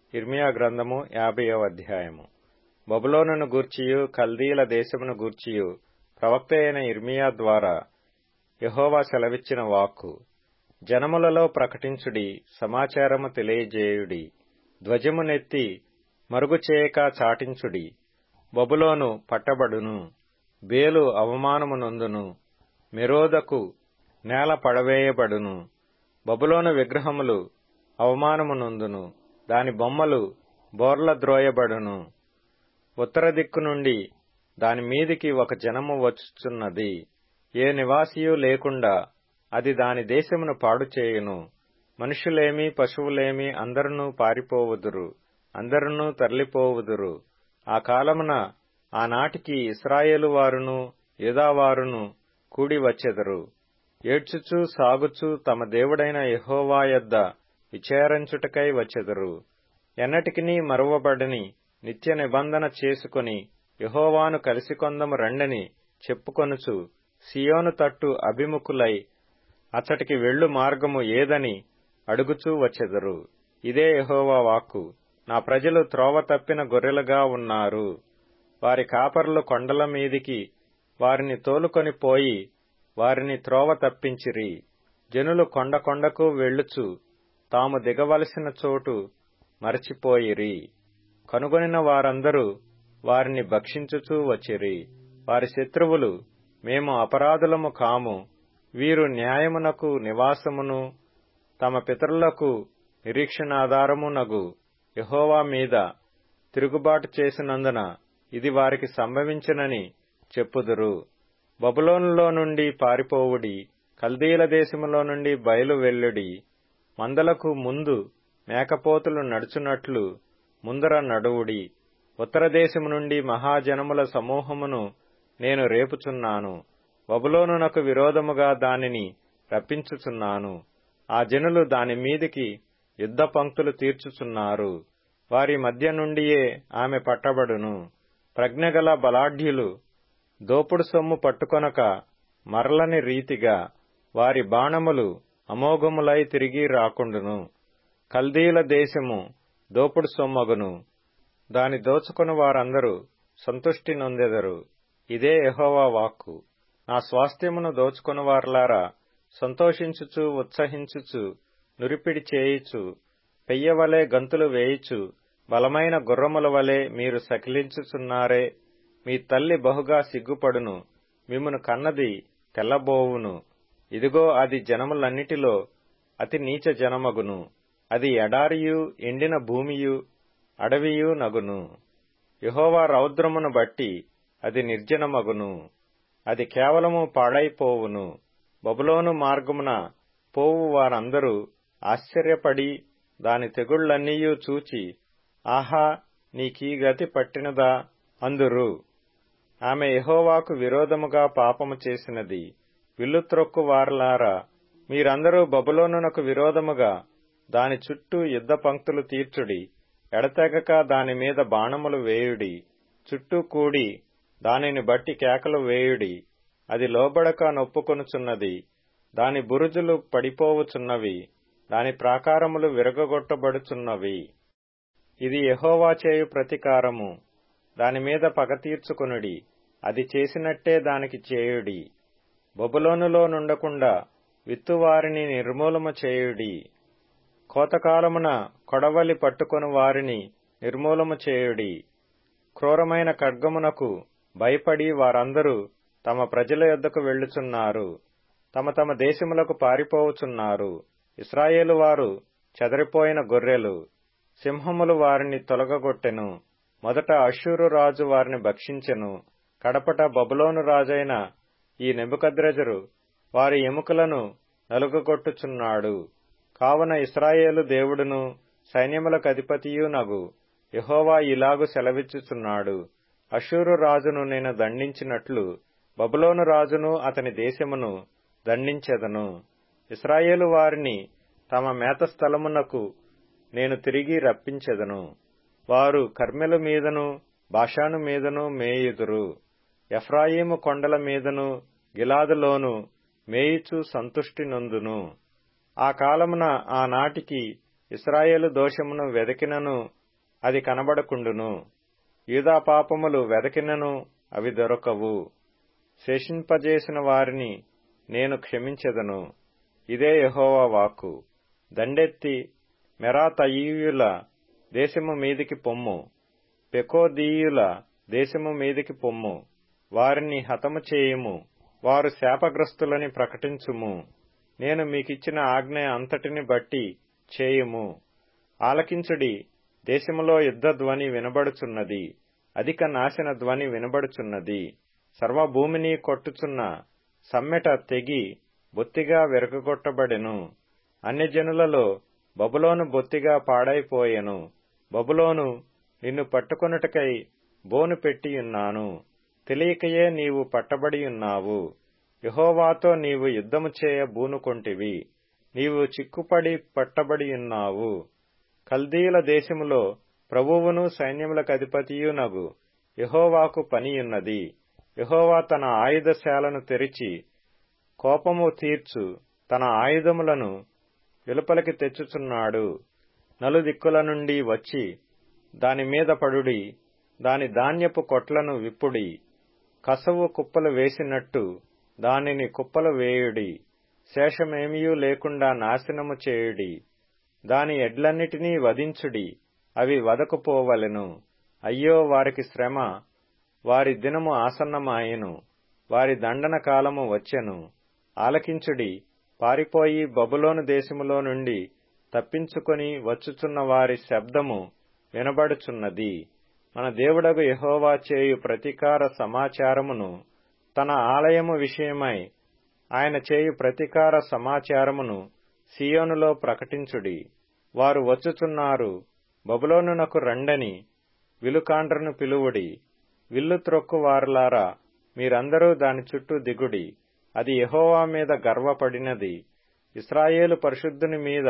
ఇర్మియా గ్రంథము యాభైవ అధ్యాయము బబులోనును గూర్చియు కల్దీల దేశమును గూర్చియు ప్రవక్త అయిన ఇర్మియా ద్వారా యహోవా సెలవిచ్చిన వాక్కు జనములలో ప్రకటించుడి సమాచారము తెలియజేయుడి ధ్వజమునెత్తి మరుగు చేయక చాటించుడి బబులోను పట్టబడును బేలు అవమానము నొందును మెరోదకు నేల పడవేయబడును బబులోను విగ్రహములు అవమానము నొందును దాని బొమ్మలు బోర్ల ద్రోయబడును ఉత్తర దిక్కు నుండి దాని మీదికి ఒక జనము వచ్చుచున్నది ఏ నివాసియు లేకుండా అది దాని దేశమును పాడు చేయును మనుషులేమి పశువులేమి అందరునూ పారిపోవుదురు అందరునూ తరలిపోవుదురు ఆ కాలమున ఆనాటికి ఇస్రాయేలు వారును యూదావారును కూడి వచ్చెదరు ఏడ్చుచూ సాగుచూ తమ దేవుడైన యహోవా యొద్ద విచారించుటకై వచ్చెదరు ఎన్నటికినీ మరువబడని నిత్య నిబంధన చేసుకుని యహోవాను కలిసికొందము రండని చెప్పుకొనుచు సియోను తట్టు అభిముఖులై అచ్చటికి వెళ్ళు మార్గము ఏదని అడుగుచూ వచ్చెదరు ఇదే యహోవా వాక్కు నా ప్రజలు త్రోవ తప్పిన గొర్రెలుగా ఉన్నారు వారి కాపర్లు కొండల మీదికి వారిని తోలుకొని పోయి వారిని త్రోవ తప్పించిరి జనులు కొండ కొండకు వెళ్ళుచు తాము దిగవలసిన చోటు మరచిపోయిరి కనుగొనిన వారందరూ వారిని భక్షించుచూ వచ్చిరి వారి శత్రువులు మేము అపరాధులము కాము వీరు న్యాయమునకు నివాసమును తమ పితరులకు నిరీక్షణాధారమునగు యహోవా మీద తిరుగుబాటు చేసినందున ఇది వారికి సంభవించునని చెప్పుదురు బబులోనులో నుండి పారిపోవుడి కల్దీల దేశములో నుండి బయలు వెల్లుడి మందలకు ముందు మేకపోతులు నడుచున్నట్లు ముందర నడువుడి ఉత్తర దేశము నుండి మహాజనముల సమూహమును నేను రేపుచున్నాను బబులోనునకు విరోధముగా దానిని రప్పించుచున్నాను ఆ జనులు దాని మీదికి యుద్ధ పంక్తులు తీర్చుచున్నారు వారి మధ్య నుండియే ఆమె పట్టబడును ప్రజ్ఞగల బలాఢ్యులు దోపుడు సొమ్ము పట్టుకొనక మరలని రీతిగా వారి బాణములు అమోఘములై తిరిగి రాకుండును కల్దీల దేశము దోపుడు సొమ్మగును దాని దోచుకుని వారందరూ సంతుష్టి నొందెదరు ఇదే యహోవా వాక్కు నా స్వాస్థ్యమును దోచుకుని వారలారా సంతోషించుచు ఉత్సహించుచు నురిపిడి చేయుచు పెయ్యవలే గంతులు వేయుచు బలమైన గుర్రముల వలె మీరు సకిలించుచున్నారే మీ తల్లి బహుగా సిగ్గుపడును మిమ్మును కన్నది తెల్లబోవును ఇదిగో అది జనములన్నిటిలో అతి నీచ జనమగును అది ఎడారియు ఎండిన భూమియు అడవియు నగును యహోవా రౌద్రమును బట్టి అది నిర్జనమగును అది కేవలము పాడైపోవును బబులోను మార్గమున పోవు వారందరూ ఆశ్చర్యపడి దాని తెగుళ్లన్నీయూ చూచి ఆహా నీకీ గతి పట్టినదా అందురు ఆమె యహోవాకు విరోధముగా పాపము చేసినది విల్లు త్రొక్కు వారలారా మీరందరూ బబులోనునకు విరోధముగా దాని చుట్టూ యుద్ధ పంక్తులు తీర్చుడి ఎడతెగక దాని మీద బాణములు వేయుడి చుట్టూ కూడి దానిని బట్టి కేకలు వేయుడి అది లోబడక నొప్పుకొనుచున్నది దాని బురుజులు పడిపోవుచున్నవి దాని ప్రాకారములు విరగగొట్టబడుచున్నవి ఇది యహోవా చేయు ప్రతీకారము దాని మీద పగ తీర్చుకొనుడి అది చేసినట్టే దానికి చేయుడి బొబులోనులో నుండకుండా విత్తువారిని నిర్మూలము చేయుడి కోతకాలమున కొడవలి పట్టుకొని వారిని నిర్మూలము చేయుడి క్రూరమైన ఖడ్గమునకు భయపడి వారందరూ తమ ప్రజల యొద్దకు వెళ్ళుచున్నారు తమ తమ దేశములకు పారిపోవుచున్నారు ఇస్రాయేలు వారు చెదరిపోయిన గొర్రెలు సింహములు వారిని తొలగగొట్టెను మొదట అషూరు రాజు వారిని భక్షించెను కడపట బబులోను రాజైన ఈ నెబుకద్రెజరు వారి ఎముకలను నలుగగొట్టుచున్నాడు కావున ఇస్రాయేలు దేవుడును సైన్యములకు అధిపతియు నగు యహోవా ఇలాగు సెలవిచ్చుచున్నాడు అషూరు రాజును నేను దండించినట్లు బబులోను రాజును అతని దేశమును దండించెదను ఇస్రాయేలు వారిని తమ మేత స్థలమునకు నేను తిరిగి రప్పించెదను వారు కర్మెల మీదను బాషాను మీదను మేయుదురు ఎఫ్రాయిము కొండల మీదను గిలాదులోను మేయిచు సంతుష్టి నొందును ఆ కాలమున ఆనాటికి ఇస్రాయేలు దోషమును వెదకినను అది కనబడకుండును యూదా పాపములు వెదకినను అవి దొరకవు శేషింపజేసిన వారిని నేను క్షమించెదను ఇదే యహోవా వాక్కు దండెత్తి మెరాతయీయుల దేశము మీదికి పొమ్ము పెకోదీయుల దేశము మీదికి పొమ్ము వారిని హతము చేయుము వారు శాపగ్రస్తులని ప్రకటించుము నేను మీకిచ్చిన ఆజ్ఞ అంతటిని బట్టి చేయుము ఆలకించుడి దేశములో యుద్ధ ధ్వని వినబడుచున్నది అధిక నాశన ధ్వని వినబడుచున్నది సర్వభూమిని కొట్టుచున్న సమ్మెట తెగి బొత్తిగా వెరగొట్టబడెను అన్యజనులలో బబులోను బొత్తిగా పాడైపోయెను బబులోను నిన్ను పట్టుకొనుటకై బోను పెట్టియున్నాను తెలియకయే నీవు పట్టబడియున్నావు యహోవాతో నీవు యుద్ధము చేయ బూనుకొంటివి నీవు చిక్కుపడి పట్టబడియున్నావు కల్దీయుల దేశములో ప్రభువును సైన్యములకు అధిపతియునగు యహోవాకు పనియున్నది యహోవా తన ఆయుధశాలను తెరిచి కోపము తీర్చు తన ఆయుధములను వెలుపలికి తెచ్చుచున్నాడు నలుదిక్కుల నుండి వచ్చి దాని మీద పడుడి దాని ధాన్యపు కొట్లను విప్పుడి కసవు కుప్పలు వేసినట్టు దానిని కుప్పలు వేయుడి శేషమేమియూ లేకుండా నాశనము చేయుడి దాని ఎడ్లన్నిటినీ వధించుడి అవి వదకుపోవలెను అయ్యో వారికి శ్రమ వారి దినము ఆసన్నమాయెను వారి దండన కాలము వచ్చెను ఆలకించుడి పారిపోయి బబులోను దేశములో నుండి తప్పించుకొని వచ్చుచున్న వారి శబ్దము వినబడుచున్నది మన దేవుడగు యహోవా చేయు ప్రతీకార సమాచారమును తన ఆలయము విషయమై ఆయన చేయు ప్రతీకార సమాచారమును సియోనులో ప్రకటించుడి వారు వచ్చుచున్నారు బబులోనునకు రండని విలుకాండ్రను పిలువుడి విల్లు త్రొక్కు వారలారా మీరందరూ దాని చుట్టూ దిగుడి అది యహోవా మీద గర్వపడినది ఇస్రాయేలు పరిశుద్ధుని మీద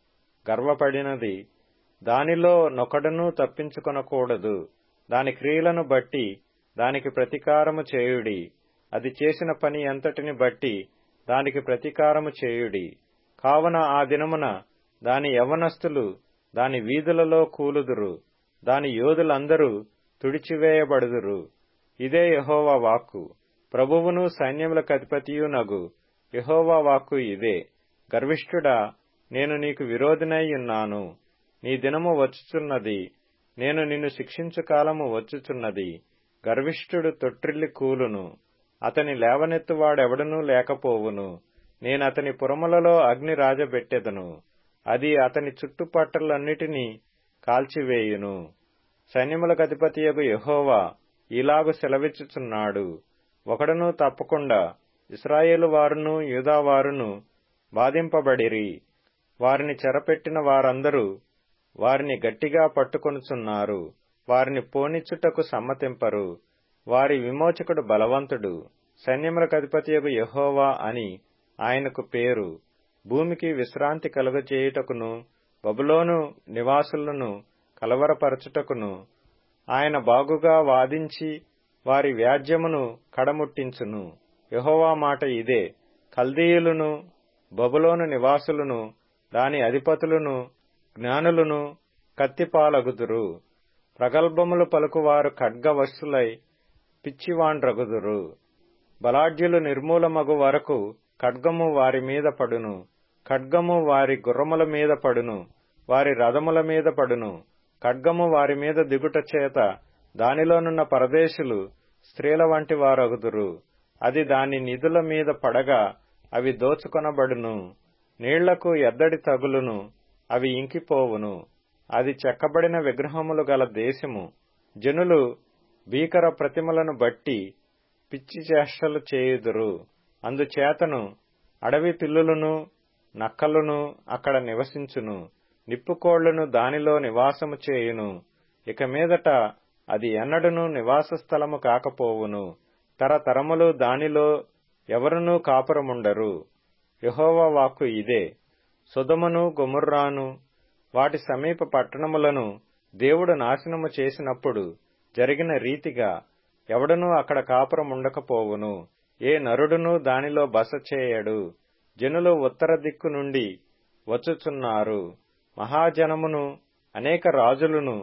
గర్వపడినది దానిలో నొకడునూ తప్పించుకొనకూడదు దాని క్రియలను బట్టి దానికి ప్రతీకారము చేయుడి అది చేసిన పని ఎంతటిని బట్టి దానికి ప్రతీకారము చేయుడి కావున ఆ దినమున దాని యవనస్తులు దాని వీధులలో కూలుదురు దాని యోధులందరూ తుడిచివేయబడుదురు ఇదే యహోవా వాక్కు ప్రభువును సైన్యములకు అధిపతియునగు యహోవా వాక్కు ఇదే గర్విష్ఠుడా నేను నీకు విరోధినై ఉన్నాను నీ దినము వచ్చుచున్నది నేను నిన్ను శిక్షించు కాలము వచ్చుచున్నది గర్విష్ఠుడు తొట్టిల్లి కూలును అతని లేవనెత్తువాడెవడనూ లేకపోవును నేనతని పురములలో అగ్ని రాజబెట్టెదను అది అతని చుట్టుపట్టలన్నిటినీ కాల్చివేయును సైన్యములకు అధిపతియగు యహోవా ఇలాగు సెలవిచ్చుచున్నాడు ఒకడును తప్పకుండా ఇస్రాయేలు వారును యూదావారును బాధింపబడిరి వారిని చెరపెట్టిన వారందరూ వారిని గట్టిగా పట్టుకొనుచున్నారు వారిని పోనిచ్చుటకు సమ్మతింపరు వారి విమోచకుడు బలవంతుడు సైన్యములకు అధిపతియగు యహోవా అని ఆయనకు పేరు భూమికి విశ్రాంతి కలుగజేయుటకును బబులోను నివాసులను కలవరపరచుటకును ఆయన బాగుగా వాదించి వారి వ్యాజ్యమును కడముట్టించును యహోవా మాట ఇదే కల్దీయులను బబులోను నివాసులను దాని అధిపతులను జ్ఞానులను కత్తిపాలగుదురు ప్రగల్భములు పలుకువారు ఖడ్గవశులై పిచ్చివాండ్రగుదురు బలాఢ్యులు నిర్మూలమగు వరకు ఖడ్గము వారి మీద పడును ఖడ్గము వారి గుర్రముల మీద పడును వారి రథముల మీద పడును ఖడ్గము వారి మీద దిగుట చేత దానిలోనున్న పరదేశులు స్త్రీల వంటి వారగుదురు అది దాని నిధుల మీద పడగా అవి దోచుకొనబడును నీళ్లకు ఎద్దడి తగులును అవి ఇంకిపోవును అది చెక్కబడిన విగ్రహములు గల దేశము జనులు భీకర ప్రతిమలను బట్టి పిచ్చి చేష్టలు చేయుదురు అందుచేతను అడవి పిల్లులను నక్కలును అక్కడ నివసించును నిప్పుకోళ్లను దానిలో నివాసము చేయును ఇక మీదట అది ఎన్నడను నివాస స్థలము కాకపోవును తరతరములు దానిలో ఎవరునూ కాపురముండరు యహోవా వాక్కు ఇదే సుధమును గొముర్రాను వాటి సమీప పట్టణములను దేవుడు నాశనము చేసినప్పుడు జరిగిన రీతిగా ఎవడనూ అక్కడ కాపురముండకపోవును ఏ నరుడునూ దానిలో బస చేయడు జనులు ఉత్తర దిక్కు నుండి వచ్చుచున్నారు మహాజనమును అనేక రాజులను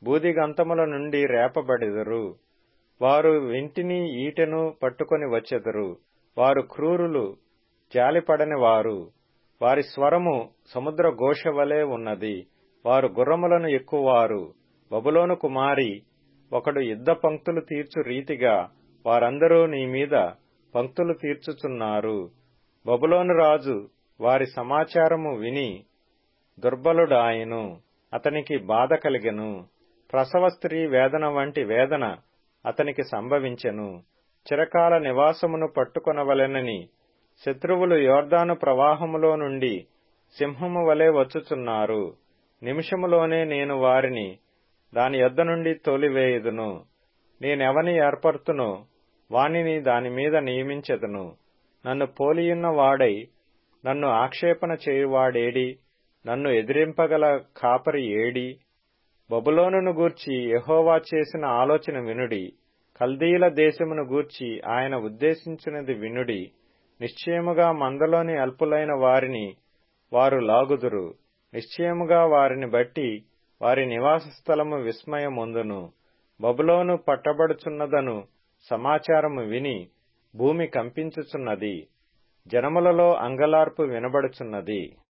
బూదిగంతముల నుండి రేపబడెదరు వారు వింటిని ఈటెను పట్టుకొని వచ్చెదరు వారు క్రూరులు జాలిపడని వారు వారి స్వరము సముద్ర ఘోష వలె ఉన్నది వారు గుర్రములను ఎక్కువారు బబులోను కుమారి ఒకడు యుద్ధ పంక్తులు తీర్చు రీతిగా వారందరూ నీ మీద పంక్తులు తీర్చుచున్నారు బబులోను రాజు వారి సమాచారము విని దుర్బలుడాయను అతనికి బాధ కలిగెను ప్రసవ స్త్రీ వేదన వంటి వేదన అతనికి సంభవించెను చిరకాల నివాసమును పట్టుకొనవలెనని శత్రువులు యోర్దాను ప్రవాహములో నుండి సింహము వలె వచ్చుచున్నారు నిమిషములోనే నేను వారిని దాని యొద్ద నుండి తోలివేయుదును నేనెవని ఏర్పరుతునో వానిని దానిమీద నియమించెదను నన్ను పోలియున్న వాడై నన్ను ఆక్షేపణ చేయువాడేడి నన్ను ఎదిరింపగల కాపరి ఏడి బబులోనును గూర్చి యహోవా చేసిన ఆలోచన వినుడి కల్దీల దేశమును గూర్చి ఆయన ఉద్దేశించినది వినుడి నిశ్చయముగా మందలోని అల్పులైన వారిని వారు లాగుదురు నిశ్చయముగా వారిని బట్టి వారి నివాస స్థలము విస్మయమొందును బబులోను పట్టబడుచున్నదను సమాచారము విని భూమి కంపించుచున్నది జనములలో అంగలార్పు వినబడుచున్నది